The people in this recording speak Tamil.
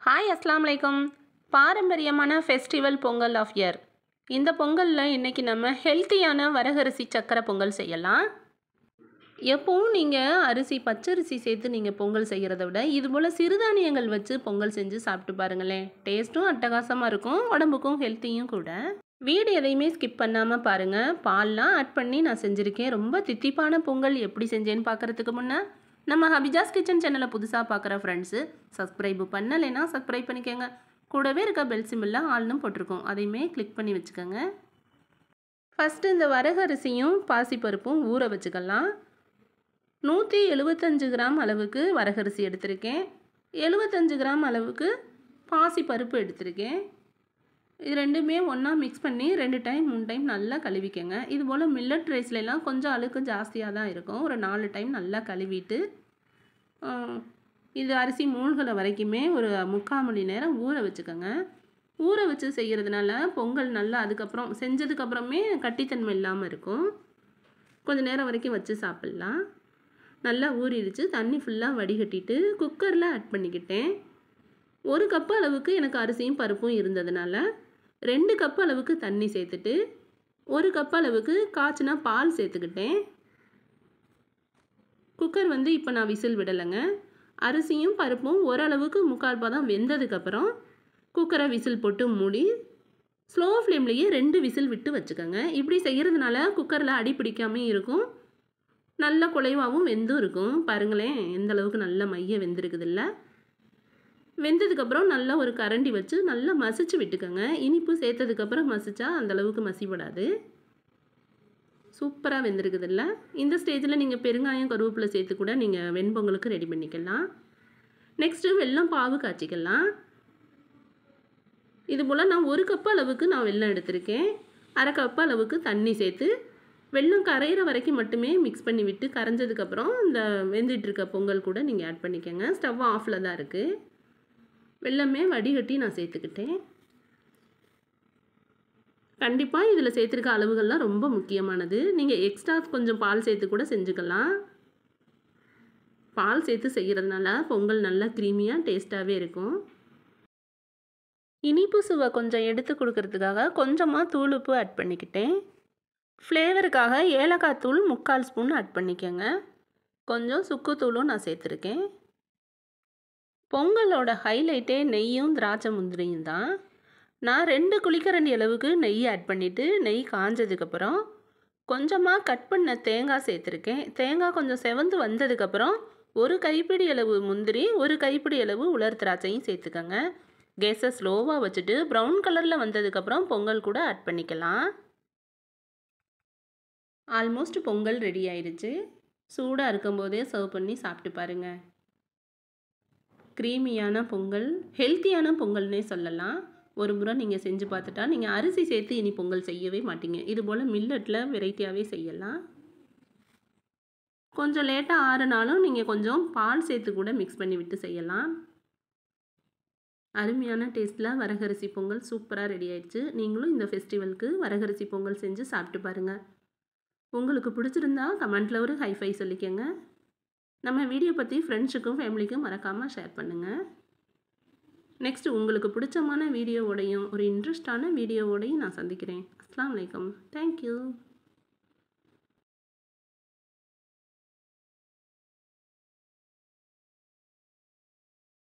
ஹாய் அஸ்லாம் வலைக்கம் பாரம்பரியமான ஃபெஸ்டிவல் பொங்கல் ஆஃப் இயர் இந்த பொங்கலில் இன்றைக்கி நம்ம ஹெல்த்தியான வரகரிசி சக்கரை பொங்கல் செய்யலாம் எப்பவும் நீங்கள் அரிசி பச்சரிசி சேர்த்து நீங்கள் பொங்கல் செய்கிறத விட இது போல் சிறுதானியங்கள் வச்சு பொங்கல் செஞ்சு சாப்பிட்டு பாருங்களேன் டேஸ்ட்டும் அட்டகாசமாக இருக்கும் உடம்புக்கும் ஹெல்த்தியும் கூட வீடு எதையுமே ஸ்கிப் பண்ணாமல் பாருங்கள் பால்லாம் ஆட் பண்ணி நான் செஞ்சுருக்கேன் ரொம்ப தித்திப்பான பொங்கல் எப்படி செஞ்சேன்னு பார்க்குறதுக்கு முன்னே நம்ம ஹபிஜாஸ் கிச்சன் சேனலை புதுசாக பார்க்குற ஃப்ரெண்ட்ஸு சப்ஸ்கிரைப் பண்ணலைன்னா சப்ஸ்கிரைப் பண்ணிக்கோங்க கூடவே இருக்க பெல் சிம்பிளில் ஆள்னும் போட்டிருக்கோம் அதையுமே கிளிக் பண்ணி வச்சுக்கோங்க ஃபஸ்ட்டு இந்த வரகரிசியும் பாசிப்பருப்பும் ஊற வச்சுக்கலாம் நூற்றி எழுபத்தஞ்சு கிராம் அளவுக்கு வரகரிசி எடுத்திருக்கேன் எழுபத்தஞ்சு கிராம் அளவுக்கு பாசிப்பருப்பு எடுத்திருக்கேன் இது ரெண்டுமே ஒன்றா மிக்ஸ் பண்ணி ரெண்டு டைம் மூணு டைம் நல்லா கழுவிக்கங்க இது போல் மில்லட் ரைஸ்லாம் கொஞ்சம் அழுக்கு ஜாஸ்தியாக தான் இருக்கும் ஒரு நாலு டைம் நல்லா கழுவிட்டு இது அரிசி மூழ்கிற வரைக்குமே ஒரு முக்கால் மணி நேரம் ஊற வச்சுக்கோங்க ஊற வச்சு செய்கிறதுனால பொங்கல் நல்லா அதுக்கப்புறம் செஞ்சதுக்கப்புறமே கட்டித்தன்மை இல்லாமல் இருக்கும் கொஞ்சம் நேரம் வரைக்கும் வச்சு சாப்பிட்லாம் நல்லா ஊறிடுச்சு தண்ணி ஃபுல்லாக வடிகட்டிட்டு குக்கரில் ஆட் பண்ணிக்கிட்டேன் ஒரு கப் அளவுக்கு எனக்கு அரிசியும் பருப்பும் இருந்ததுனால ரெண்டு கப் அளவுக்கு தண்ணி சேர்த்துட்டு ஒரு கப் அளவுக்கு காய்ச்சினா பால் சேர்த்துக்கிட்டேன் குக்கர் வந்து இப்போ நான் விசில் விடலைங்க அரிசியும் பருப்பும் ஓரளவுக்கு முக்கால் பாதம் வெந்ததுக்கப்புறம் குக்கரை விசில் போட்டு மூடி ஸ்லோ ஃப்ளேம்லேயே ரெண்டு விசில் விட்டு வச்சுக்கோங்க இப்படி செய்கிறதுனால குக்கரில் அடி பிடிக்காமல் இருக்கும் நல்ல குலைவாகவும் வெந்தும் இருக்கும் பாருங்களேன் எந்த அளவுக்கு நல்ல மைய வெந்திருக்குது இல்லை வெந்ததுக்கப்புறம் நல்லா ஒரு கரண்டி வச்சு நல்லா மசிச்சு விட்டுக்கோங்க இனிப்பு சேர்த்ததுக்கப்புறம் மசிச்சா அந்தளவுக்கு மசிப்படாது சூப்பராக வெந்திருக்குதுல்ல இந்த ஸ்டேஜில் நீங்கள் பெருங்காயம் கருவேப்பிலை சேர்த்து கூட நீங்கள் வெண்பொங்கலுக்கு ரெடி பண்ணிக்கலாம் நெக்ஸ்ட்டு வெல்லம் பாவு காய்ச்சிக்கலாம் இது போல் நான் ஒரு கப் அளவுக்கு நான் வெல்லம் எடுத்திருக்கேன் அரை கப் அளவுக்கு தண்ணி சேர்த்து வெல்லம் கரையிற வரைக்கும் மட்டுமே மிக்ஸ் பண்ணி விட்டு கரைஞ்சதுக்கப்புறம் இந்த வெந்துட்டுருக்க பொங்கல் கூட நீங்கள் ஆட் பண்ணிக்கோங்க ஸ்டவ் ஆஃபில் தான் இருக்குது வெள்ளமே வடிகட்டி நான் சேர்த்துக்கிட்டேன் கண்டிப்பாக இதில் சேர்த்துருக்க அளவுகள்லாம் ரொம்ப முக்கியமானது நீங்கள் எக்ஸ்ட்ரா கொஞ்சம் பால் சேர்த்து கூட செஞ்சுக்கலாம் பால் சேர்த்து செய்கிறதுனால பொங்கல் நல்லா க்ரீமியாக டேஸ்ட்டாகவே இருக்கும் இனிப்பு சுவை கொஞ்சம் எடுத்து கொடுக்கறதுக்காக கொஞ்சமாக தூளுப்பு ஆட் பண்ணிக்கிட்டேன் ஃப்ளேவருக்காக ஏலக்காய் தூள் முக்கால் ஸ்பூன் ஆட் பண்ணிக்கோங்க கொஞ்சம் சுக்குத்தூளும் நான் சேர்த்துருக்கேன் பொங்கலோட ஹைலைட்டே நெய்யும் திராட்சை முந்திரியும் தான் நான் ரெண்டு குளிக்கரண்டி அளவுக்கு நெய் ஆட் பண்ணிவிட்டு நெய் காஞ்சதுக்கப்புறம் கொஞ்சமாக கட் பண்ண தேங்காய் சேர்த்துருக்கேன் தேங்காய் கொஞ்சம் செவந்து வந்ததுக்கப்புறம் ஒரு கைப்பிடி அளவு முந்திரி ஒரு கைப்பிடி அளவு உலர் திராட்சையும் சேர்த்துக்கோங்க கேஸை ஸ்லோவாக வச்சுட்டு ப்ரௌன் கலரில் வந்ததுக்கப்புறம் பொங்கல் கூட ஆட் பண்ணிக்கலாம் ஆல்மோஸ்ட் பொங்கல் ரெடி ஆயிடுச்சு சூடாக இருக்கும்போதே சர்வ் பண்ணி சாப்பிட்டு பாருங்கள் க்ரீமியான பொங்கல் ஹெல்த்தியான பொங்கல்னே சொல்லலாம் ஒரு முறை நீங்கள் செஞ்சு பார்த்துட்டா நீங்கள் அரிசி சேர்த்து இனி பொங்கல் செய்யவே மாட்டீங்க இது போல் மில்லட்டில் வெரைட்டியாகவே செய்யலாம் கொஞ்சம் லேட்டாக ஆறுனாலும் நீங்கள் கொஞ்சம் பால் சேர்த்து கூட மிக்ஸ் பண்ணி விட்டு செய்யலாம் அருமையான டேஸ்ட்டில் வரகரிசி பொங்கல் சூப்பராக ரெடி ஆயிடுச்சு நீங்களும் இந்த ஃபெஸ்டிவலுக்கு வரகரிசி பொங்கல் செஞ்சு சாப்பிட்டு பாருங்கள் உங்களுக்கு பிடிச்சிருந்தா கமெண்ட்டில் ஒரு ஹைஃபை சொல்லிக்கோங்க நம்ம வீடியோ பற்றி ஃப்ரெண்ட்ஸுக்கும் ஃபேமிலிக்கும் மறக்காமல் ஷேர் பண்ணுங்கள் நெக்ஸ்ட் உங்களுக்கு பிடிச்சமான வீடியோவோடையும் ஒரு இன்ட்ரெஸ்டான வீடியோவோடையும் நான் சந்திக்கிறேன் அஸ்லாம் வலைக்கம் தேங்க்யூ